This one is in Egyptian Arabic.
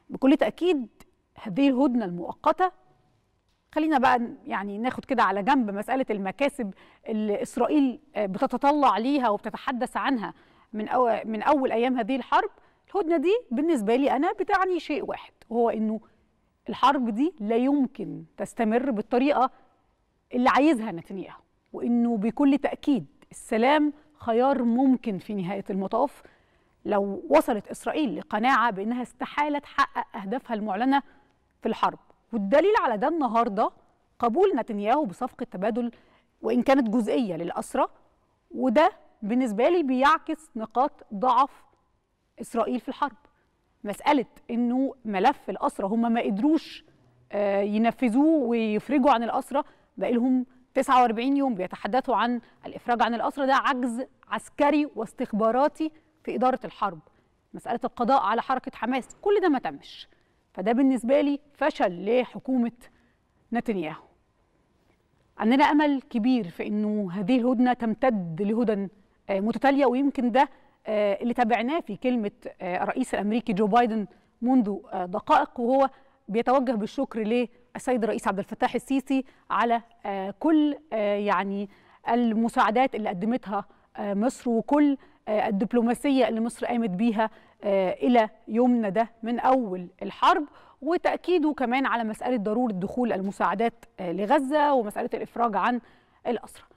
بكل تاكيد هذه الهدنه المؤقته خلينا بقى يعني ناخد كده على جنب مساله المكاسب اللي اسرائيل بتتطلع ليها وبتتحدث عنها من أو من اول ايام هذه الحرب الهدنه دي بالنسبه لي انا بتعني شيء واحد وهو انه الحرب دي لا يمكن تستمر بالطريقه اللي عايزها نتنياهو وانه بكل تاكيد السلام خيار ممكن في نهايه المطاف لو وصلت اسرائيل لقناعه بانها استحاله تحقق اهدافها المعلنه في الحرب والدليل على ده النهارده قبول نتنياهو بصفقه تبادل وان كانت جزئيه للاسرى وده بالنسبه لي بيعكس نقاط ضعف اسرائيل في الحرب مساله انه ملف الاسرى هم ما قدروش ينفذوه ويفرجوا عن الاسرى بقى لهم 49 يوم بيتحدثوا عن الافراج عن الاسرى ده عجز عسكري واستخباراتي في اداره الحرب مساله القضاء على حركه حماس كل ده ما تمش فده بالنسبه لي فشل لحكومه نتنياهو عندنا امل كبير في انه هذه الهدنه تمتد لهدن متتاليه ويمكن ده اللي تابعناه في كلمه الرئيس الامريكي جو بايدن منذ دقائق وهو بيتوجه بالشكر للسيد الرئيس عبد الفتاح السيسي على كل يعني المساعدات اللي قدمتها مصر وكل الدبلوماسيه اللي مصر قامت بيها الى يومنا ده من اول الحرب وتاكيده كمان على مساله ضروره دخول المساعدات لغزه ومساله الافراج عن الاسرى